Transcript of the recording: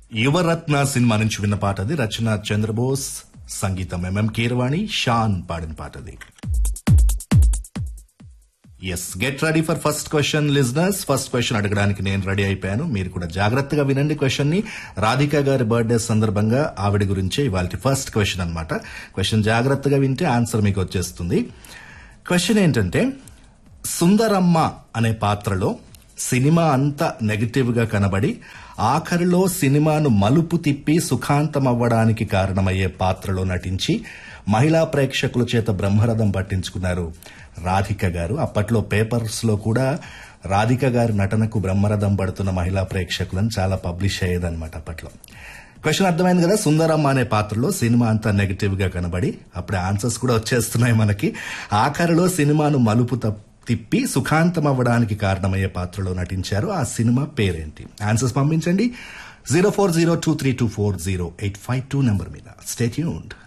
Yuvaratna cinema నుంచి విన్న పాట అది రచన చంద్రబోస్ సంగీతం ఎంఎం కీరవాణి షాన్ పాడిన పాట అది yes get ready for first question listeners first question అడగడానికి నేను రెడీ అయిపోయాను మీరు కూడా జాగ్రత్తగా వినండి క్వశ్చన్ ని రాధిక గారి బర్త్డే సందర్భంగా ఆవిడ గురించే ఇవాళ ఫస్ట్ క్వశ్చన్ అన్నమాట క్వశ్చన్ జాగ్రత్తగా వింటే ఆన్సర్ మీకు వచ్చేస్తుంది క్వశ్చన్ ఏంటంటే సుందరమ్మ అనే పాత్రలో సినిమా అంతా నెగటివ్ గా కనబడి ఆఖరిలో సినిమాను మలుపు తిప్పి సుఖాంతం అవ్వడానికి కారణమయ్యే పాత్రలో నటించి మహిళా ప్రేక్షకుల చేత బ్రహ్మరథం పట్టించుకున్నారు రాధిక గారు అప్పట్లో పేపర్స్ లో కూడా రాధిక గారి నటనకు బ్రహ్మరథం పడుతున్న మహిళా ప్రేక్షకులను చాలా పబ్లిష్ అయ్యేదన్నమాట అప్పట్లో క్వశ్చన్ అర్థమైంది కదా సుందరమ్మ అనే పాత్రలో సినిమా అంతా నెగటివ్ గా కనబడి అప్పుడే ఆన్సర్స్ కూడా వచ్చేస్తున్నాయి మనకి ఆఖరిలో సినిమాను మలుపు తప్- తిప్పి సుఖాంతం అవ్వడానికి కారణమయ్యే పాత్రలో నటించారు ఆ సినిమా పేరేంటి ఆన్సర్స్ పంపించండి zero four zero two three two four zero eight five two number మీద స్టేట్యూన్డ్